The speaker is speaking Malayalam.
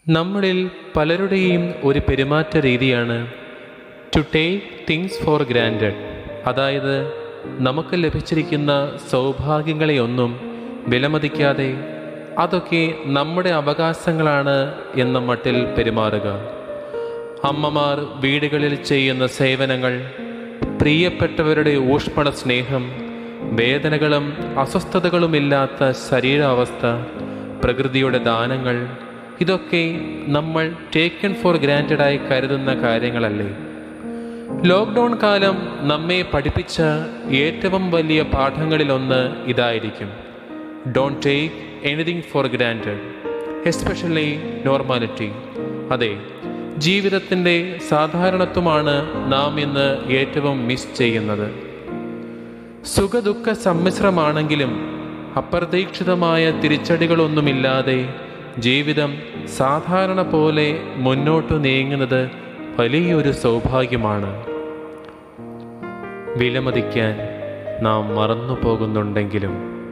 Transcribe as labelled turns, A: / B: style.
A: നമ്മളിൽ പലരുടെയും ഒരു പെരുമാറ്റ രീതിയാണ് to take things for granted അതായത് നമുക്ക് ലഭിച്ചിരിക്കുന്ന സൗഭാഗ്യങ്ങളെയൊന്നും വിലമതിക്കാതെ അതൊക്കെ നമ്മുടെ അവകാശങ്ങളാണ് എന്ന മട്ടിൽ പെരുമാറുക അമ്മമാർ വീടുകളിൽ ചെയ്യുന്ന സേവനങ്ങൾ പ്രിയപ്പെട്ടവരുടെ ഊഷ്മള സ്നേഹം വേദനകളും അസ്വസ്ഥതകളുമില്ലാത്ത ശരീരാവസ്ഥ പ്രകൃതിയുടെ ദാനങ്ങൾ ഇതൊക്കെ നമ്മൾ ടേക്കൺ ഫോർ ഗ്രാൻഡഡായി കരുതുന്ന കാര്യങ്ങളല്ലേ ലോക്ക്ഡൗൺ കാലം നമ്മെ പഠിപ്പിച്ച ഏറ്റവും വലിയ പാഠങ്ങളിലൊന്ന് ഇതായിരിക്കും don't take anything for granted especially normality അതെ ജീവിതത്തിൻ്റെ സാധാരണത്വമാണ് നാം ഇന്ന് ഏറ്റവും മിസ് ചെയ്യുന്നത് സുഖദുഃഖ സമ്മിശ്രമാണെങ്കിലും അപ്രതീക്ഷിതമായ തിരിച്ചടികളൊന്നുമില്ലാതെ ജീവിതം സാധാരണ പോലെ മുന്നോട്ടു നീങ്ങുന്നത് വലിയൊരു സൗഭാഗ്യമാണ് വിലമതിക്കാൻ നാം മറന്നു പോകുന്നുണ്ടെങ്കിലും